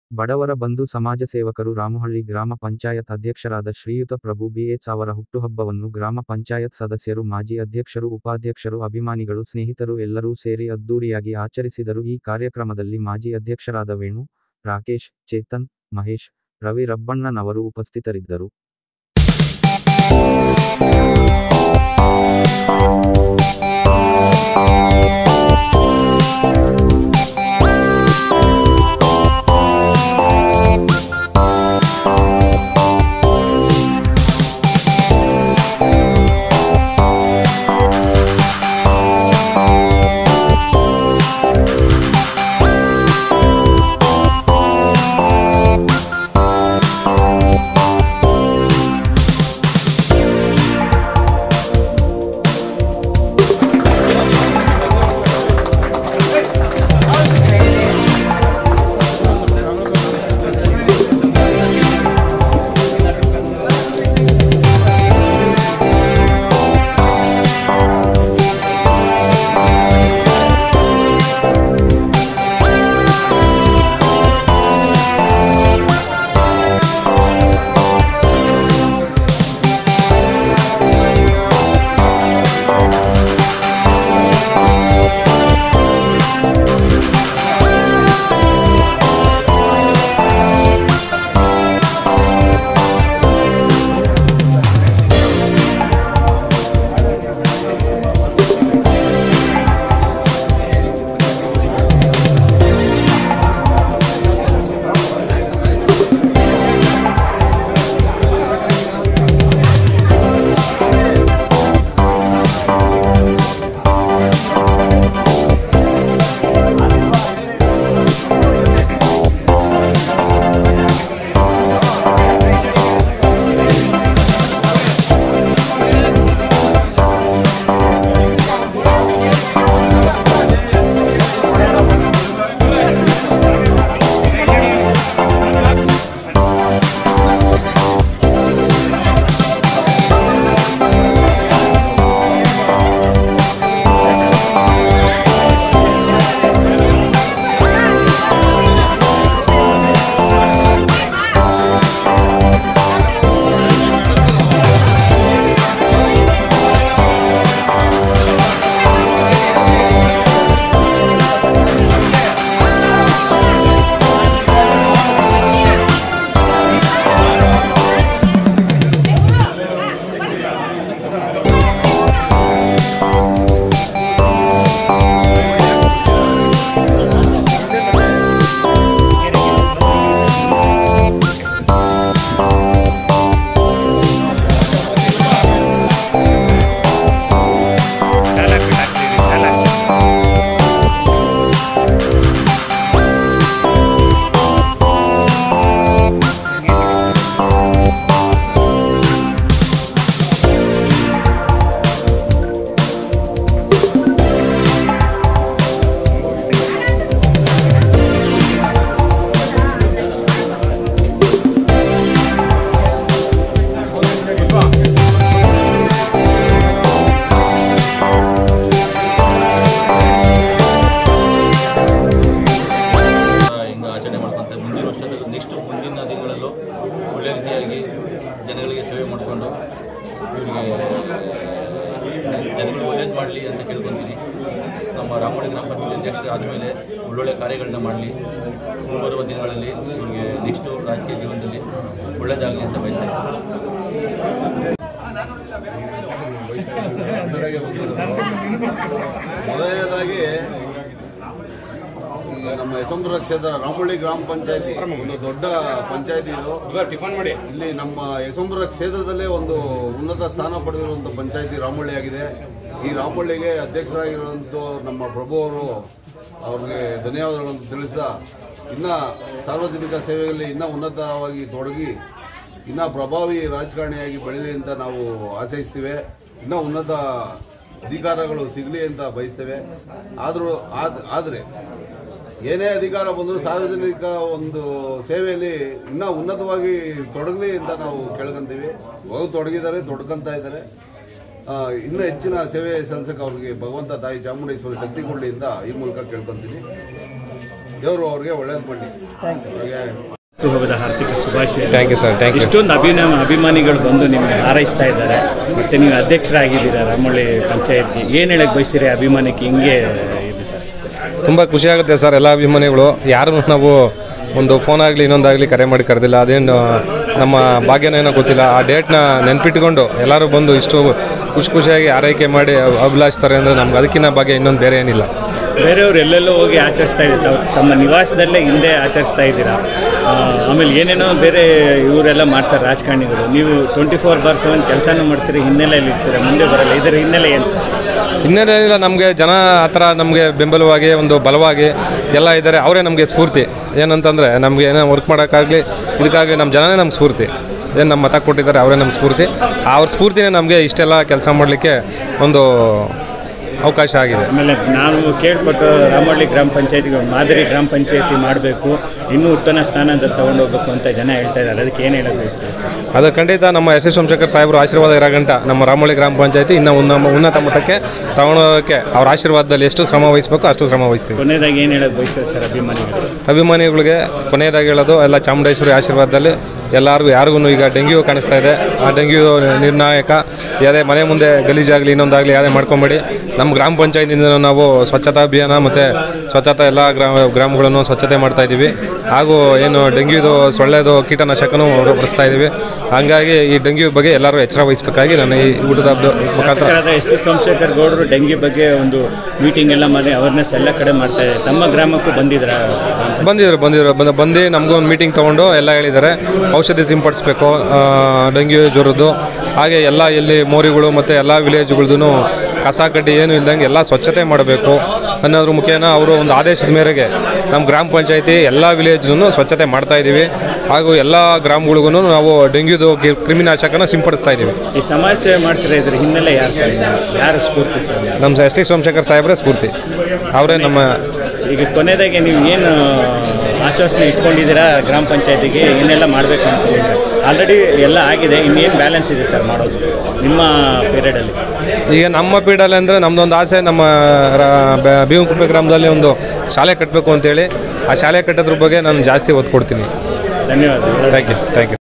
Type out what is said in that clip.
ಬಡವರ ಬಂಧು ಸಮಾಜ ಸೇವಕರು ರಾಮಹಳ್ಳಿ ಗ್ರಾಮ ಪಂಚಾಯತ್ ಅಧ್ಯಕ್ಷರಾದ ಶ್ರೀಯುತ ಪ್ರಭು ಬಿಎಚ್ ಅವರ ಹುಟ್ಟುಹಬ್ಬವನ್ನು ಗ್ರಾಮ ಪಂಚಾಯತ್ ಸದಸ್ಯರು ಮಾಜಿ ಅಧ್ಯಕ್ಷರು ಉಪಾಧ್ಯಕ್ಷರು ಅಭಿಮಾನಿಗಳು ಸ್ನೇಹಿತರು ಎಲ್ಲರೂ ಸೇರಿ ಅದ್ದೂರಿಯಾಗಿ ಆಚರಿಸಿದರು ಈ ಕಾರ್ಯಕ್ರಮದಲ್ಲಿ ಮಾಜಿ ಅಧ್ಯಕ್ಷರಾದ ವೇಣು ರಾಕೇಶ್ ಚೇತನ್ ಮಹೇಶ್ ರವಿ ರಬ್ಬಣ್ಣನವರು ಉಪಸ್ಥಿತರಿದ್ದರು ಹಿಂಗೆ ಆಚರಣೆ ಮಾಡ್ಕೊಂತ ಮುಂದಿನ ವರ್ಷದ ನೆಕ್ಸ್ಟ್ ಮುಂದಿನ ದಿನಗಳಲ್ಲೂ ಒಳ್ಳೆ ರೀತಿಯಾಗಿ ಜನಗಳಿಗೆ ಸೇವೆ ಮಾಡಿಕೊಂಡು ಇವರಿಗೆ ಜನಗಳಿಗೆ ಒಳ್ಳೇದು ಮಾಡಲಿ ಅಂತ ಕೇಳ್ಕೊತೀನಿ ನಮ್ಮ ರಾಮೋಳಿ ಗ್ರಾಮ ಪಂಚಾಯತ್ ಅಧ್ಯಕ್ಷರು ಆದಮೇಲೆ ಒಳ್ಳೊಳ್ಳೆ ಕಾರ್ಯಗಳನ್ನ ಮಾಡಲಿ ಮುಂಬರುವ ದಿನಗಳಲ್ಲಿ ಇವರಿಗೆ ನೆಕ್ಸ್ಟು ರಾಜಕೀಯ ಜೀವನದಲ್ಲಿ ಒಳ್ಳೆಯದಾಗಲಿ ಅಂತ ಬಯಸ್ತೀನಿ ಮೊದಲನೇದಾಗಿ ಈಗ ನಮ್ಮ ಯಶವಂತಪುರ ಕ್ಷೇತ್ರ ರಾಮಳ್ಳಿ ಗ್ರಾಮ ಪಂಚಾಯತಿ ಒಂದು ದೊಡ್ಡ ಪಂಚಾಯತಿ ಇದು ಟಿಫನ್ ಮಾಡಿ ಇಲ್ಲಿ ನಮ್ಮ ಯಶವಂತಪುರ ಕ್ಷೇತ್ರದಲ್ಲೇ ಒಂದು ಉನ್ನತ ಸ್ಥಾನ ಪಡೆದಿರುವಂಥ ಪಂಚಾಯತಿ ರಾಮಳ್ಳಿ ಆಗಿದೆ ಈ ರಾಮಳ್ಳಿಗೆ ಅಧ್ಯಕ್ಷರಾಗಿರುವಂಥ ನಮ್ಮ ಪ್ರಭು ಅವರು ಅವ್ರಿಗೆ ಧನ್ಯವಾದಗಳನ್ನು ತಿಳಿಸ್ತಾ ಇನ್ನ ಸಾರ್ವಜನಿಕ ಸೇವೆಯಲ್ಲಿ ಇನ್ನೂ ಉನ್ನತವಾಗಿ ತೊಡಗಿ ಇನ್ನೂ ಪ್ರಭಾವಿ ರಾಜಕಾರಣಿಯಾಗಿ ಬೆಳೀಲಿ ಅಂತ ನಾವು ಆಶಯಿಸ್ತೀವಿ ಇನ್ನೂ ಉನ್ನತ ಅಧಿಕಾರಗಳು ಸಿಗಲಿ ಅಂತ ಬಯಸ್ತೇವೆ ಆದರೂ ಆದರೆ ಏನೇ ಅಧಿಕಾರ ಬಂದರೂ ಸಾರ್ವಜನಿಕ ಒಂದು ಸೇವೆಯಲ್ಲಿ ಇನ್ನೂ ಉನ್ನತವಾಗಿ ತೊಡಗಲಿ ಅಂತ ನಾವು ಕೇಳ್ಕೊಂತೀವಿ ಹೋಗಿ ತೊಡಗಿದ್ದಾರೆ ತೊಡ್ಕೊಂತ ಇದ್ದಾರೆ ಆ, ಇನ್ನೂ ಹೆಚ್ಚಿನ ಸೇವೆ ಸಲ್ಲಿಸಕ್ಕೆ ಅವ್ರಿಗೆ ಭಗವಂತ ತಾಯಿ ಚಾಮುಂಡೇಶ್ವರಿ ಶಕ್ತಿ ಕೊಡಲಿ ಅಂತ ಈ ಮೂಲಕ ಕೇಳ್ಕೊಂತೀನಿ ದೇವರು ಅವ್ರಿಗೆ ಒಳ್ಳೇದು ಮಾಡಲಿ ಅವ್ರಿಗೆ ಹುಟ್ಟುಹಬ್ಬದ ಹಾರ್ದಿಕ ಶುಭಾಶಯ thank you sir thank you ಇಷ್ಟೊಂದು ಅಭಿನ ಅಭಿಮಾನಿಗಳು ಬಂದು ನಿಮಗೆ ಹಾರೈಸ್ತಾ ಇದ್ದಾರೆ ಮತ್ತು ನೀವು ಅಧ್ಯಕ್ಷರಾಗಿದ್ದೀರಾ ರಾಮಳ್ಳಿ ಪಂಚಾಯತ್ಗೆ ಏನು ಹೇಳಕ್ಕೆ ಬಯಸಿರಿ ಅಭಿಮಾನಕ್ಕೆ ಹಿಂಗೆ ಇದೆ ಸರ್ ತುಂಬ ಖುಷಿಯಾಗುತ್ತೆ ಸರ್ ಎಲ್ಲ ಅಭಿಮಾನಿಗಳು ಯಾರು ನಾವು ಒಂದು ಫೋನ್ ಆಗಲಿ ಇನ್ನೊಂದಾಗಲಿ ಕರೆ ಮಾಡಿ ಕರೆದಿಲ್ಲ ಅದೇನು ನಮ್ಮ ಭಾಗ್ಯನ ಏನೋ ಗೊತ್ತಿಲ್ಲ ಆ ಡೇಟ್ನ ನೆನ್ಪಿಟ್ಕೊಂಡು ಎಲ್ಲರೂ ಬಂದು ಇಷ್ಟು ಖುಷಿ ಖುಷಿಯಾಗಿ ಆರೈಕೆ ಮಾಡಿ ಅಭಿಲಾಷಿಸ್ತಾರೆ ಅಂದರೆ ನಮ್ಗೆ ಅದಕ್ಕಿಂತ ಭಾಗ್ಯ ಇನ್ನೊಂದು ಬೇರೆ ಏನಿಲ್ಲ ಬೇರೆಯವ್ರು ಎಲ್ಲೆಲ್ಲೋ ಹೋಗಿ ಆಚರಿಸ್ತಾ ಇದ್ದಾರೆ ತಮ್ಮ ನಿವಾಸದಲ್ಲೇ ಹಿಂದೆ ಆಚರಿಸ್ತಾ ಇದ್ದೀರಾ ಆ, ಆಮೇಲೆ ಏನೇನೋ ಬೇರೆ ಇವರೆಲ್ಲ ಮಾಡ್ತಾರೆ ರಾಜಕಾರಣಿಗಳು ನೀವು ಟ್ವೆಂಟಿ ಫೋರ್ ಬಾರ್ ಸೆವೆನ್ ಕೆಲಸನೂ ಮಾಡ್ತೀರಿ ಹಿನ್ನೆಲೆಯಲ್ಲಿ ಇರ್ತೀರ ಮುಂದೆ ಬರಲ್ಲ ಇದರ ಹಿನ್ನೆಲೆ ಏನು ಸರ್ ಇನ್ನೇನಿಲ್ಲ ನಮಗೆ ಜನ ಆ ಥರ ನಮಗೆ ಬೆಂಬಲವಾಗಿ ಒಂದು ಬಲವಾಗಿ ಎಲ್ಲ ಇದ್ದಾರೆ ಅವರೇ ನಮಗೆ ಸ್ಫೂರ್ತಿ ಏನಂತಂದರೆ ನಮಗೆ ಏನೋ ವರ್ಕ್ ಮಾಡೋಕ್ಕಾಗಲಿ ಇದಕ್ಕಾಗಲಿ ನಮ್ಮ ಜನನೇ ನಮ್ಗೆ ಸ್ಫೂರ್ತಿ ಏನು ನಮ್ಮ ಮತ ಕೊಟ್ಟಿದ್ದಾರೆ ಅವರೇ ನಮ್ಮ ಸ್ಫೂರ್ತಿ ಅವ್ರ ಸ್ಫೂರ್ತಿನೇ ನಮಗೆ ಇಷ್ಟೆಲ್ಲ ಕೆಲಸ ಮಾಡಲಿಕ್ಕೆ ಒಂದು ಅವಕಾಶ ಆಗಿದೆ ಆಮೇಲೆ ನಾವು ಕೇಳ್ಪಟ್ಟು ರಾಮಹಳ್ಳಿ ಗ್ರಾಮ ಪಂಚಾಯತಿಗೆ ಒಂದು ಮಾದರಿ ಗ್ರಾಮ ಪಂಚಾಯತಿ ಮಾಡಬೇಕು ಇನ್ನೂ ಉತ್ತಮ ಸ್ಥಾನದ ತಗೊಂಡು ಹೋಗ್ಬೇಕು ಅಂತ ಜನ ಹೇಳ್ತಾ ಇದ್ದಾರೆ ಅದಕ್ಕೆ ಏನು ಹೇಳೋದು ಬಯಸ್ತೀವಿ ಸರ್ ಅದು ಖಂಡಿತ ನಮ್ಮ ಎಸ್ ಎಸ್ ಸೋಮಶೇಖರ್ ಸಾಹೇಬರು ಆಶೀರ್ವಾದ ಇರೋ ಗಂಟ ನಮ್ಮ ರಾಮಳ್ಳಿ ಗ್ರಾಮ ಪಂಚಾಯತಿ ಇನ್ನೂ ಉನ್ನ ಉನ್ನತ ಮಟ್ಟಕ್ಕೆ ತಗೊಳೋಕ್ಕೆ ಅವ್ರ ಆಶೀರ್ವಾದದಲ್ಲಿ ಎಷ್ಟು ಶ್ರಮ ವಹಿಸಬೇಕು ಅಷ್ಟು ಶ್ರಮ ವಹಿಸ್ತೀವಿ ಕೊನೆಯದಾಗಿ ಏನು ಹೇಳೋದು ಬಯಸ್ತಾರೆ ಸರ್ ಅಭಿಮಾನಿಗಳು ಅಭಿಮಾನಿಗಳಿಗೆ ಕೊನೆಯದಾಗಿ ಹೇಳೋದು ಎಲ್ಲ ಚಾಮುಂಡೇಶ್ವರಿ ಆಶೀರ್ವಾದದಲ್ಲಿ ಎಲ್ಲರಿಗೂ ಯಾರಿಗೂ ಈಗ ಡೆಂಗ್ಯೂ ಕಾಣಿಸ್ತಾ ಇದೆ ಆ ಡೆಂಗ್ಯೂ ನಿರ್ಣಾಯಕ ಯಾವುದೇ ಮನೆ ಮುಂದೆ ಗಲೀಜಾಗಲಿ ಇನ್ನೊಂದಾಗಲಿ ಯಾವುದೇ ಮಾಡ್ಕೊಂಬೇಡಿ ನಮ್ಮ ಗ್ರಾಮ ಪಂಚಾಯತಿಯಿಂದ ನಾವು ಸ್ವಚ್ಛತಾ ಅಭಿಯಾನ ಮತ್ತು ಸ್ವಚ್ಛತಾ ಎಲ್ಲ ಗ್ರಾಮ ಗ್ರಾಮಗಳನ್ನು ಸ್ವಚ್ಛತೆ ಮಾಡ್ತಾ ಇದ್ದೀವಿ ಹಾಗೂ ಏನು ಡೆಂಗ್ಯೂದು ಸೊಳ್ಳೆದು ಕೀಟನಾಶಕನೂ ಬಳಸ್ತಾ ಇದ್ದೀವಿ ಹಾಗಾಗಿ ಈ ಡೆಂಗ್ಯೂ ಬಗ್ಗೆ ಎಲ್ಲರೂ ಎಚ್ಚರ ವಹಿಸಬೇಕಾಗಿ ನಾನು ಈ ಊಟದ ಹಬ್ಬದ ಮುಖಾಂತರ ಶಾಸಕರಾದ ಎಸ್ ಟಿ ಸೋಮಶೇಖರ್ ಗೌಡರು ಡೆಂಗಿ ಬಗ್ಗೆ ಒಂದು ಮೀಟಿಂಗ್ ಎಲ್ಲ ಮಾಡಿ ಅವೇರ್ನೆಸ್ ಎಲ್ಲ ಕಡೆ ಮಾಡ್ತಾ ಇದ್ದಾರೆ ತಮ್ಮ ಗ್ರಾಮಕ್ಕೂ ಬಂದಿದ್ರ ಬಂದಿದ್ರು ಬಂದಿದ್ರು ಬಂದು ಬಂದು ನಮಗೂ ಒಂದು ಮೀಟಿಂಗ್ ತೊಗೊಂಡು ಎಲ್ಲ ಹೇಳಿದ್ದಾರೆ ಔಷಧಿ ಸಿಂಪಡಿಸ್ಬೇಕು ಆ, ಡೆಂಗ್ಯೂ ಜ್ವರದ್ದು ಹಾಗೆ ಎಲ್ಲ ಎಲ್ಲಿ ಮೋರಿಗಳು ಮತ್ತು ಎಲ್ಲ ವಿಲೇಜ್ಗಳ್ದು ಕಸ ಕಡ್ಡಿ ಏನು ಇಲ್ದಂಗೆ ಎಲ್ಲ ಸ್ವಚ್ಛತೆ ಮಾಡಬೇಕು ಅನ್ನೋದ್ರ ಮುಖೇನ ಅವರು ಒಂದು ಆದೇಶದ ಮೇರೆಗೆ ನಮ್ಮ ಗ್ರಾಮ ಪಂಚಾಯತಿ ಎಲ್ಲ ವಿಲೇಜ್ನು ಸ್ವಚ್ಛತೆ ಮಾಡ್ತಾ ಇದ್ದೀವಿ ಹಾಗೂ ಎಲ್ಲ ಗ್ರಾಮಗಳಿಗೂ ನಾವು ಡೆಂಗ್ಯೂದು ಕಿ- ಕ್ರಿಮಿನಾಶಕನ ಸಿಂಪಡಿಸ್ತಾ ಇದ್ದೀವಿ ಈ ಸಮಾಜ ಸೇವೆ ಮಾಡ್ತಿರೋ ಇದ್ರ ಹಿನ್ನೆಲೆ ಯಾರು ಸರ್ ಯಾರು ಸ್ಫೂರ್ತಿ ಸರ್ ನಮ್ಮ ಎಸ್ ಟಿ ಸೋಮಶೇಖರ್ ಸಾಹೇಬ್ರೆ ಸ್ಫೂರ್ತಿ ಅವರೇ ನಮ್ಮ ಈಗ ಕೊನೆಯದಾಗಿ ನೀವು ಏನು ಆಶ್ವಾಸನೆ ಇಟ್ಕೊಂಡಿದ್ದೀರಾ ಗ್ರಾಮ ಪಂಚಾಯತಿಗೆ ಏನೆಲ್ಲ ಮಾಡಬೇಕು ಅನ್ಕೊಂಡಿದ್ದೀರಾ ಆಲ್ರೆಡಿ ಎಲ್ಲ ಆಗಿದೆ ಇನ್ನೇನು ಬ್ಯಾಲೆನ್ಸ್ ಇದೆ ಸರ್ ಮಾಡೋದು ನಿಮ್ಮ ಪೀರಿಯಡಲ್ಲಿ ಈಗ ನಮ್ಮ ಪೀಡಲ್ಲಿ ಅಂದರೆ ನಮ್ಮದೊಂದು ಆಸೆ ನಮ್ಮ ಭೀಮಕುಪ್ಪೆ ಗ್ರಾಮದಲ್ಲಿ ಒಂದು ಶಾಲೆ ಕಟ್ಟಬೇಕು ಅಂತೇಳಿ ಆ ಶಾಲೆ ಕಟ್ಟೋದ್ರ ಬಗ್ಗೆ ನಾನು ಜಾಸ್ತಿ ಒತ್ತು ಕೊಡ್ತೀನಿ ಧನ್ಯವಾದಗಳು ಥ್ಯಾಂಕ್ ಯು ಥ್ಯಾಂಕ್ ಯು